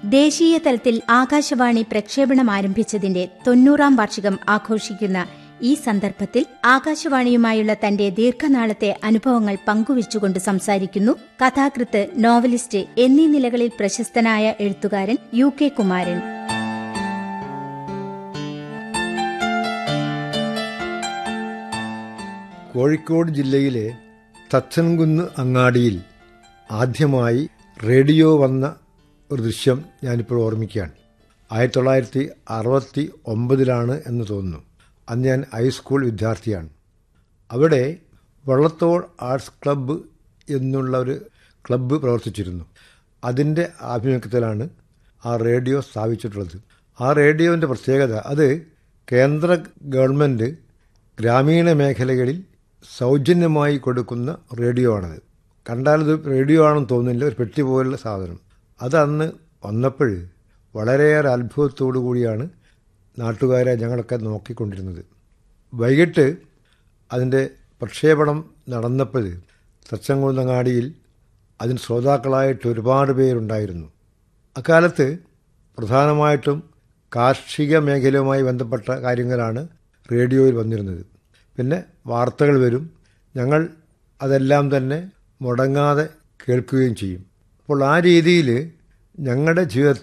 ദേശീയ തലത്തിൽ ആകാശവാണി പ്രക്ഷേപണം ആരംഭിച്ചതിന്റെ തൊണ്ണൂറാം വാർഷികം ആഘോഷിക്കുന്ന ഈ സന്ദർഭത്തിൽ ആകാശവാണിയുമായുള്ള തന്റെ ദീർഘനാളത്തെ അനുഭവങ്ങൾ പങ്കുവച്ചുകൊണ്ട് സംസാരിക്കുന്നു കഥാകൃത്ത് നോവലിസ്റ്റ് എന്നീ നിലകളിൽ പ്രശസ്തനായ എഴുത്തുകാരൻ യു കെ കുമാരൻ കോഴിക്കോട് ജില്ലയിലെ തച്ചൻകുന്ന് അങ്ങാടിയിൽ ആദ്യമായി റേഡിയോ വന്ന ഒരു ദൃശ്യം ഞാനിപ്പോൾ ഓർമ്മിക്കുകയാണ് ആയിരത്തി തൊള്ളായിരത്തി അറുപത്തി ഒമ്പതിലാണ് എന്ന് തോന്നുന്നു അന്ന് ഞാൻ ഹൈസ്കൂൾ വിദ്യാർത്ഥിയാണ് അവിടെ വള്ളത്തോൾ ആർട്സ് ക്ലബ്ബ് എന്നുള്ള ഒരു ക്ലബ്ബ് പ്രവർത്തിച്ചിരുന്നു അതിൻ്റെ ആഭിമുഖ്യത്തിലാണ് ആ റേഡിയോ സ്ഥാപിച്ചിട്ടുള്ളത് ആ റേഡിയോൻ്റെ പ്രത്യേകത അത് കേന്ദ്ര ഗവൺമെൻറ് ഗ്രാമീണ മേഖലകളിൽ സൗജന്യമായി കൊടുക്കുന്ന റേഡിയോ ആണത് കണ്ടാലത് റേഡിയോ ആണെന്ന് തോന്നുന്നില്ല ഒരു പെട്ടി പോലുള്ള സാധനം അത് അന്ന് വന്നപ്പോൾ വളരെയേറെ അത്ഭുതത്തോടു കൂടിയാണ് നാട്ടുകാരെ ഞങ്ങളൊക്കെ നോക്കിക്കൊണ്ടിരുന്നത് വൈകിട്ട് അതിൻ്റെ പ്രക്ഷേപണം നടന്നപ്പോൾ തച്ചങ്കുന്നങ്ങാടിയിൽ അതിന് ശ്രോതാക്കളായിട്ട് ഒരുപാട് പേരുണ്ടായിരുന്നു അക്കാലത്ത് പ്രധാനമായിട്ടും കാർഷിക മേഖലയുമായി ബന്ധപ്പെട്ട കാര്യങ്ങളാണ് റേഡിയോയിൽ വന്നിരുന്നത് പിന്നെ വാർത്തകൾ വരും ഞങ്ങൾ അതെല്ലാം തന്നെ മുടങ്ങാതെ കേൾക്കുകയും ചെയ്യും അപ്പോൾ ആ രീതിയിൽ ഞങ്ങളുടെ ജീവിതത്തിൽ